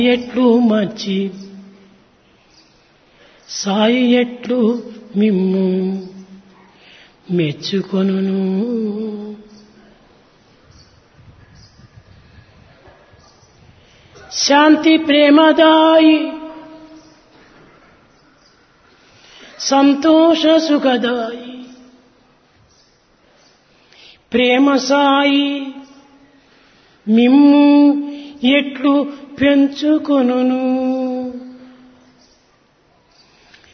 ఎట్లు మర్చి సాయి ఎట్లు మిమ్ము మెచ్చుకొనును శాంతి ప్రేమదాయి సంతోష సుఖదాయి ప్రేమ సాయి మిమ్ము ఎట్లు పెంచుకొనును